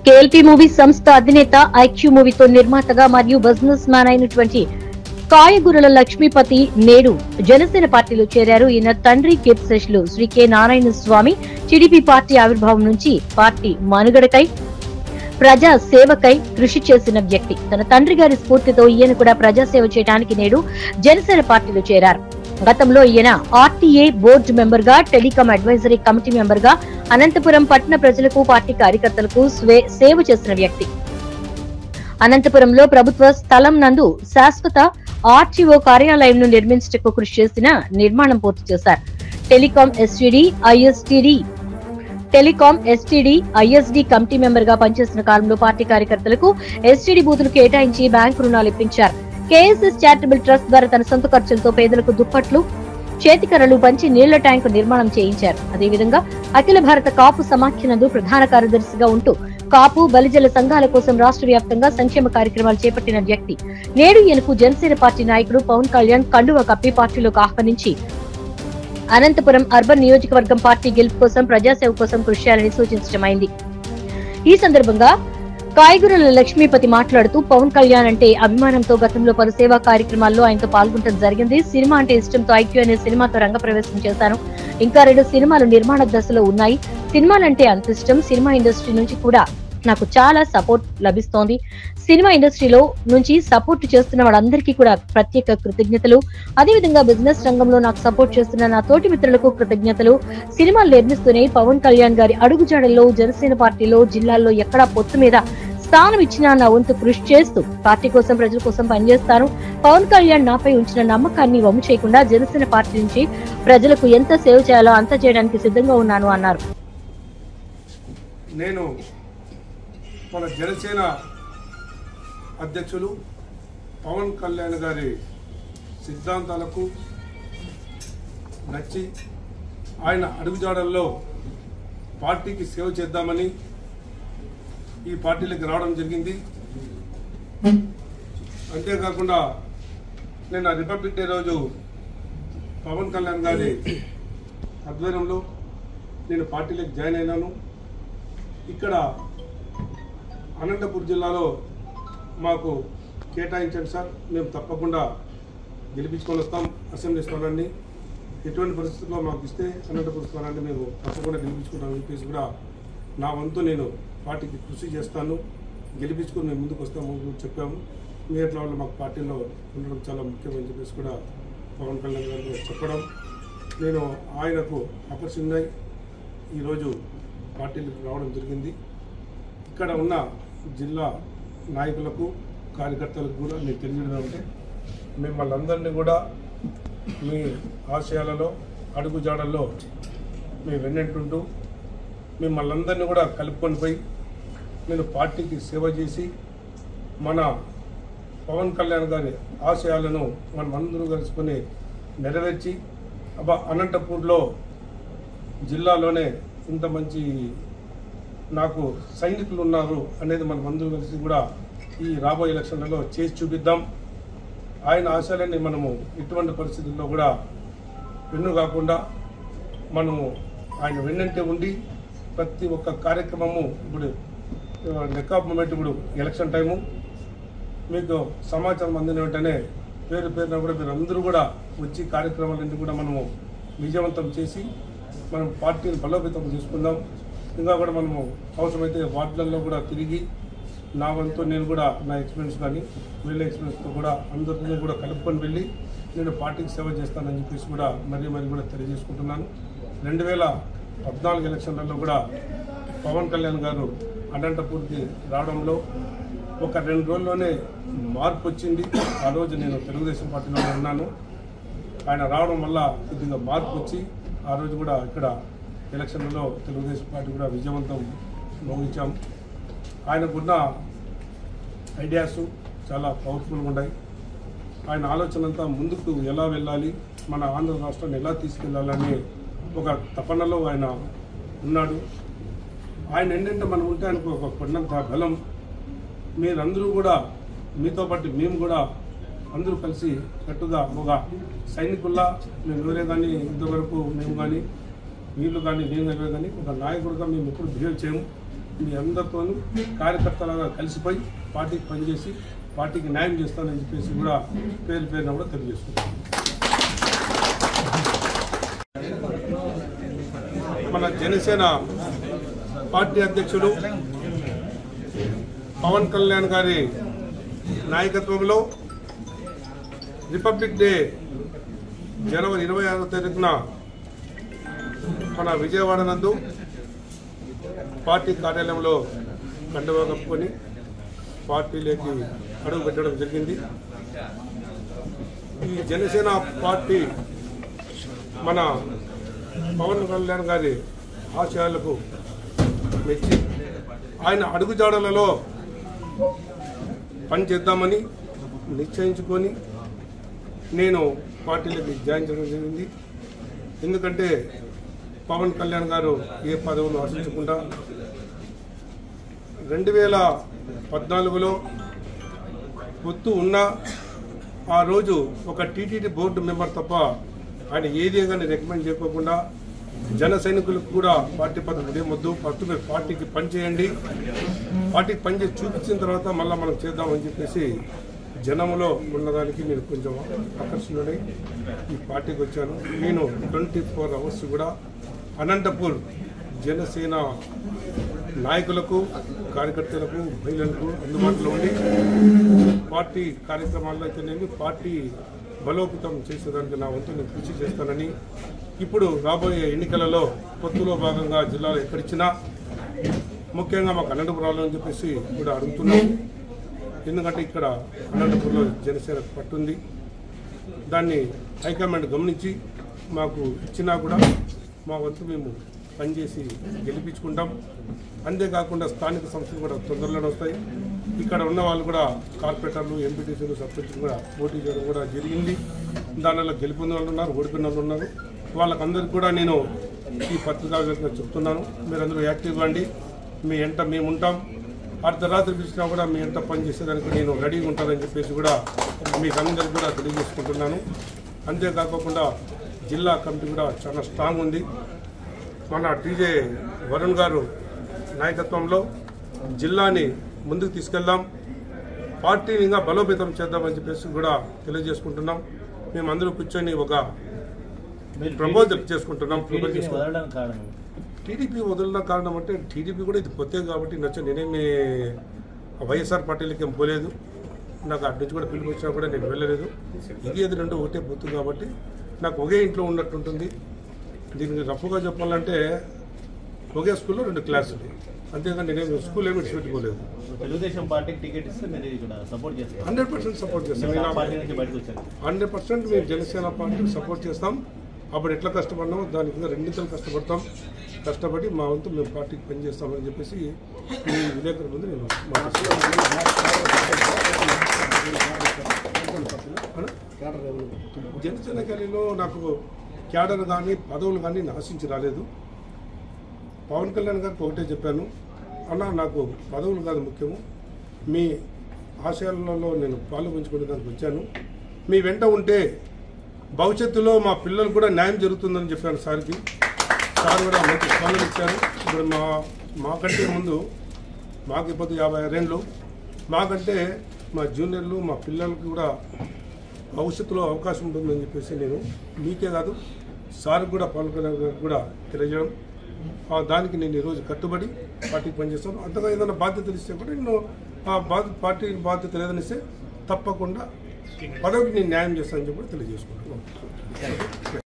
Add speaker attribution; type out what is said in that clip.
Speaker 1: KLP movie సంస్థ అధినేత IQ మూవీతో నిర్మాతగా మరియు బిజినెస్ మ్యాన్ అయినటువంటి కాయగూరల లక్ష్మీపతి నేడు జనసేన పార్టీలో చేరారు ఈయన తండ్రి కీర్తిశేషులు Shri K Narayana Swamy TDP party ఆవిర్భావం నుంచి పార్టీ మనుగడకై ప్రజా సేవకై కృషి చేసిన వ్యక్తి తన తండ్రి గారి స్ఫూర్తితో ఈయన కూడా ప్రజాసేవ చేయడానికి నేడు జనసేన పార్టీలో చేరారు గతంలో ఈయన ఆర్టీఏ బోర్డు మెంబర్ గా టెలికాం అడ్వైజరీ కమిటీ మెంబర్ గా అనంతపురం పట్టణ ప్రజలకు పార్టీ కార్యకర్తలకు స్వే- సేవ చేసిన వ్యక్తి అనంతపురంలో ప్రభుత్వ స్థలం నందు శాశ్వత ఆర్టీఓ కార్యాలయంను నిర్మించటకు కృషి చేసిన నిర్మాణం పూర్తి చేశారు telecom STD ISTD telecom STD ISD committee member గా పనిచేసిన కాలంలో పార్టీ కార్యకర్తలకు ఎస్టీడీ బూతులు కేటాయించి బ్యాంకు రుణాలు ఇప్పించారు కేఎస్ఎస్ చారిటబుల్ ట్రస్ట్ ద్వారా తన సొంత ఖర్చులతో పేదలకు దుప్పట్లు చేతికర్రలు పంచి నీళ్ల ట్యాంకు నిర్మాణం చేయించారు అదేవిధంగా అఖిల భారత కాపు సమాఖ్యనందు ప్రధాన కార్యదర్శిగా ఉంటూ కాపు బలిజల సంఘాల కోసం రాష్ట్ర వ్యాప్తంగా సంక్షేమ కార్యక్రమాలు చేపట్టిన వ్యక్తి నేడు ఈయనకు జనసేన పార్టీ నాయకుడు పవన్ కళ్యాణ్ కండువ కప్పి పార్టీలోకి ఆహ్వానించి అనంతపురం అర్బన్ నియోజకవర్గం పార్టీ గెలుపు కోసం ప్రజాసేవ కోసం కృషి చేయాలని సూచించడమైంది ఈ సందర్భంగా కాయగూరల లక్ష్మీపతి మాట్లాడుతూ పవన్ కళ్యాణ్ అంటే అభిమానంతో గతంలో పలు సేవా కార్యక్రమాల్లో ఆయనతో పాల్గొనడం జరిగింది సినిమా అంటే ఇష్టంతో ఐక్యూ అనే సినిమాతో రంగప్రవేశం చేశాను ఇంకా రెండు సినిమాలు నిర్మాణ దశలో ఉన్నాయి సినిమాలంటే అంత ఇష్టం సినిమా ఇండస్ట్రీ నుంచి కూడా నాకు చాలా సపోర్ట్ లభిస్తోంది సినిమా ఇండస్ట్రీలో నుంచి సపోర్ట్ చేస్తున్న వాళ్ళందరికీ కూడా ప్రత్యేక కృతజ్ఞతలు అదేవిధంగా బిజినెస్ రంగంలో నాకు సపోర్ట్ చేస్తున్న నా తోటి మిత్రులకు కృతజ్ఞతలు సినిమాలు నిర్మిస్తూనే పవన్ కళ్యాణ్ గారి అడుగుజాడల్లో జనసేన పార్టీలో జిల్లాల్లో ఎక్కడా పొత్తు మీద స్థానం ఇచ్చినా నా వంతు కృషి చేస్తూ పార్టీ కోసం ప్రజల కోసం పనిచేస్తాను పవన్ కళ్యాణ్ నాపై ఉంచిన నమ్మకాన్ని వమ్ము చేయకుండా జనసేన పార్టీ నుంచి ప్రజలకు ఎంత సేవ చేయాలో అంత చేయడానికి సిద్ధంగా ఉన్నాను అన్నారు
Speaker 2: నేను మన జనసేన అధ్యక్షులు పవన్ కళ్యాణ్ గారి సిద్ధాంతాలకు నచ్చి ఆయన అడుగుజాడల్లో పార్టీకి సేవ చేద్దామని ఈ పార్టీలోకి రావడం జరిగింది అంతేకాకుండా నేను ఆ రిపబ్లిక్ డే రోజు పవన్ కళ్యాణ్ గారి ఆధ్వర్యంలో నేను పార్టీలోకి జాయిన్ అయినాను ఇక్కడ అనంతపూర్ జిల్లాలో మాకు కేటాయించండి సార్ మేము తప్పకుండా గెలిపించుకొని వస్తాం అసెంబ్లీ స్థానాన్ని ఎటువంటి పరిస్థితుల్లో మాకు ఇస్తే అనంతపురం స్థానాన్ని మేము తప్పకుండా గెలిపించుకుంటామని చెప్పేసి కూడా నా వంతు నేను పార్టీకి కృషి చేస్తాను గెలిపించుకొని మేము ముందుకు వస్తాము అని చెప్పాము మీ ఎట్లా వాళ్ళు మాకు పార్టీలో ఉండడం చాలా ముఖ్యమని చెప్పేసి కూడా పవన్ కళ్యాణ్ గారు కూడా చెప్పడం నేను ఆయనకు ఆకర్షణై ఈరోజు పార్టీలకు రావడం జరిగింది ఇక్కడ ఉన్న జిల్లా నాయకులకు కార్యకర్తలకు కూడా నేను తెలియజేయడం అంటే మిమ్మల్ని అందరినీ కూడా మీ ఆశయాలలో అడుగుజాడల్లో మీ వెన్నెంటుంటూ మిమ్మల్ని అందరినీ కూడా కలుపుకొని పోయి నేను పార్టీకి సేవ చేసి మన పవన్ కళ్యాణ్ గారి ఆశయాలను మనం అందరూ కలుసుకొని నెరవేర్చి అబ్బా అనంతపూర్లో జిల్లాలోనే ఇంత మంచి నాకు సైనికులు ఉన్నారు అనేది మనం అందరూ కలిసి కూడా ఈ రాబోయే ఎలక్షన్లలో చేసి చూపిద్దాం ఆయన ఆశయాలని మనము ఎటువంటి పరిస్థితుల్లో కూడా వెన్ను కాకుండా మనము ఆయన వెన్నంటే ఉండి ప్రతి ఒక్క కార్యక్రమము ఇప్పుడు నెక్ ఆఫ్ మూమెంట్ ఇప్పుడు ఎలక్షన్ టైము మీకు సమాచారం అందిన వెంటనే పేరు పేరున కూడా మీరు అందరూ కూడా వచ్చి కార్యక్రమాలన్నీ కూడా మనము విజయవంతం చేసి మనం పార్టీని బలోపేతం చేసుకుందాం ఇంకా కూడా మనము అవసరమైతే వార్డులలో కూడా తిరిగి నా వంతు నేను కూడా నా ఎక్స్పీరియన్స్ కానీ వీళ్ళ ఎక్స్పీరియన్స్తో కూడా అందరినీ కూడా కలుపుకొని వెళ్ళి నేను పార్టీకి సేవ చేస్తానని చెప్పేసి కూడా మరీ మరీ కూడా తెలియజేసుకుంటున్నాను రెండు వేల పద్నాలుగు ఎలక్షన్లలో కూడా పవన్ కళ్యాణ్ గారు అనంతపూర్కి రావడంలో ఒక రెండు రోజుల్లోనే మార్పు వచ్చింది ఆ రోజు నేను తెలుగుదేశం పార్టీలో ఉన్నాను ఆయన రావడం వల్ల కొద్దిగా మార్పు వచ్చి ఆ రోజు కూడా ఇక్కడ ఎలక్షన్లలో తెలుగుదేశం పార్టీ కూడా విజయవంతం మోగించాం ఆయనకున్న ఐడియాస్ చాలా పవర్ఫుల్గా ఉన్నాయి ఆయన ఆలోచన అంతా ముందుకు ఎలా వెళ్ళాలి మన ఆంధ్ర రాష్ట్రాన్ని ఎలా తీసుకెళ్లాలనే ఒక తపనలో ఆయన ఉన్నాడు ఆయన ఏంటంటే మనం ఉంటే ఆయనకు ఒక కొండంత బలం మీరందరూ కూడా మీతో పాటు మేము కూడా అందరూ కలిసి కట్టుగా ఒక సైనికుల్లా మేము ఎవరే కానీ ఇంతవరకు మేము కానీ వీళ్ళు కానీ నేను ఎవరే కానీ ఒక నాయకుడిగా మేము ఎప్పుడు బిహేవ్ చేయము మీ అందరితోనూ కార్యకర్తలుగా కలిసిపోయి పార్టీకి పనిచేసి పార్టీకి న్యాయం చేస్తానని చెప్పేసి కూడా పేరు పేరున కూడా తెలియజేసుకుంటాను మన జనసేన పార్టీ అధ్యక్షుడు పవన్ కళ్యాణ్ గారి నాయకత్వంలో రిపబ్లిక్ డే జనవరి ఇరవై ఆరో తారీఖున మన విజయవాడ నందు పార్టీ కార్యాలయంలో కండువా కప్పుకొని పార్టీలోకి అడుగు పెట్టడం జరిగింది ఈ జనసేన పార్టీ మన పవన్ కళ్యాణ్ గారి ఆశయాలకు మెచ్చి ఆయన అడుగుజాడలలో పని చేద్దామని నిశ్చయించుకొని నేను పార్టీలోకి జాయిన్ చేయడం జరిగింది ఎందుకంటే పవన్ కళ్యాణ్ గారు ఏ పదవులు ఆశించకుండా రెండు వేల పద్నాలుగులో పొత్తు ఉన్న ఆ రోజు ఒక టీటీడీ బోర్డు మెంబర్ తప్ప ఆయన ఏది కానీ రికమెండ్ చేయకోకుండా జన సైనికులకు కూడా పార్టీ పదవి ఏమొద్దు ఫస్ట్ మీరు పార్టీకి పని చేయండి పార్టీకి పని చేసి చూపించిన తర్వాత మళ్ళీ మనం చేద్దామని చెప్పేసి జనంలో ఉన్నదానికి నేను కొంచెం ఆకర్షణుడై ఈ పార్టీకి వచ్చాను నేను ట్వంటీ ఫోర్ అవర్స్ కూడా అనంతపూర్ జనసేన నాయకులకు కార్యకర్తలకు మహిళలకు అందుబాటులో ఉండి పార్టీ కార్యక్రమాల్లో అయితేనేమి పార్టీ బలోపేతం చేసేదానికి నా వంతు నేను కృషి చేస్తానని ఇప్పుడు రాబోయే ఎన్నికలలో పొత్తులో భాగంగా జిల్లాలో ఎక్కడిచ్చినా ముఖ్యంగా మాకు అనంతపురంలో అని చెప్పేసి కూడా అడుగుతున్నాం ఎందుకంటే ఇక్కడ అనంతపురంలో జనసేన పట్టుంది దాన్ని హైకమాండ్ గమనించి మాకు ఇచ్చినా కూడా మా వంతు మేము పనిచేసి గెలిపించుకుంటాం అంతేకాకుండా స్థానిక సంస్థలు కూడా తొందరలోనే వస్తాయి ఇక్కడ ఉన్న వాళ్ళు కూడా కార్పొరేటర్లు ఎంపీటీసీలు సర్పంచ్లు కూడా పోటీ చేయడం కూడా జరిగింది దానిలో గెలుపొందిన వాళ్ళు ఉన్నారు ఓడిపోయిన వాళ్ళు ఉన్నారు వాళ్ళకందరికీ కూడా నేను ఈ పత్రికా వేదికగా చెప్తున్నాను మీరు అందరూ యాక్టివ్గా అండి మీ ఎంట మేము ఉంటాం అర్ధరాత్రి పిలిచినా కూడా మీ ఎంట పని చేసేదానికి నేను రెడీగా ఉంటానని చెప్పేసి కూడా మీకు అందరికీ కూడా తెలియజేసుకుంటున్నాను అంతేకాకుండా జిల్లా కమిటీ కూడా చాలా స్ట్రాంగ్ ఉంది మన టీజే వరుణ్ గారు నాయకత్వంలో జిల్లాని ముందుకు తీసుకెళ్దాం పార్టీని ఇంకా బలోపేతం చేద్దామని చెప్పేసి కూడా తెలియజేసుకుంటున్నాం మేమందరూ కూర్చొని ఒక
Speaker 3: మీరు
Speaker 2: ప్రపోజల్ చేసుకుంటున్నాం ప్రపోజల్
Speaker 3: టీడీపీని
Speaker 2: చేసుకుంటున్నాం
Speaker 3: వదలడానికి కారణం
Speaker 2: టీడీపీ వదిలిన కారణం అంటే టీడీపీ కూడా ఇది కొత్తే కాబట్టి నచ్చ నేనేమి వైఎస్ఆర్ పార్టీలకి ఏం పోలేదు నాకు అటు నుంచి కూడా పిలుపు వచ్చినా కూడా నేను వెళ్ళలేదు ఇది అది రెండు ఒకటే పొత్తు కాబట్టి నాకు ఒకే ఇంట్లో ఉన్నట్టు ఉంటుంది దీనికి రఫ్గా చెప్పాలంటే ఒకే స్కూల్లో రెండు క్లాసులు అంతేగాని నేనేమి స్కూల్ ఏమి విడిచిపెట్టుకోలేదు
Speaker 3: తెలుగుదేశం పార్టీకి టికెట్ ఇస్తే మీరు ఇక్కడ సపోర్ట్ చేస్తారు
Speaker 2: హండ్రెడ్ పర్సెంట్ సపోర్ట్ చేస్తాను
Speaker 3: మీరు ఆ
Speaker 2: నేను
Speaker 3: పార్టీ నుంచి బయటకు వచ్చారు
Speaker 2: హండ్రెడ్ పర్సెంట్ మేము జనసేన పార్టీకి సపోర్ట్ చేస్తాం అప్పుడు ఎట్లా కష్టపడినామో దానికి ఇంకా రెండింతలు కష్టపడతాం కష్టపడి మా వంతు మేము పార్టీకి పనిచేస్తామని చెప్పేసి ఈ విలేకరుల ముందు నేను మాట్లాడుతున్నాను జనసేన కలిలో నాకు క్యాడర్ కానీ పదవులు కానీ నేను ఆశించి రాలేదు పవన్ కళ్యాణ్ గారికి ఒకటే చెప్పాను అన్న నాకు పదవులు కాదు ముఖ్యము మీ ఆశయాలలో నేను పాలు పంచుకునేదానికి వచ్చాను మీ వెంట ఉంటే భవిష్యత్తులో మా పిల్లలు కూడా న్యాయం జరుగుతుందని చెప్పాను సార్కి సార్ కూడా మంచి స్పందన ఇచ్చారు ఇప్పుడు మా మాకంటే ముందు మాకు ఇప్పుడు యాభై ఆరేళ్ళు మాకంటే మా జూనియర్లు మా పిల్లలకి కూడా భవిష్యత్తులో అవకాశం ఉంటుందని చెప్పేసి నేను మీకే కాదు సార్ కూడా పవన్ కళ్యాణ్ గారికి కూడా తెలియజేయడం ఆ దానికి నేను ఈరోజు కట్టుబడి పార్టీకి పనిచేస్తాను అంతగా ఏదైనా బాధ్యతలు ఇస్తే కూడా నేను ఆ బాధ్యత పార్టీ బాధ్యత లేదనిస్తే తప్పకుండా పదవికి నేను న్యాయం చేస్తానని చెప్పి కూడా తెలియజేసుకుంటున్నాను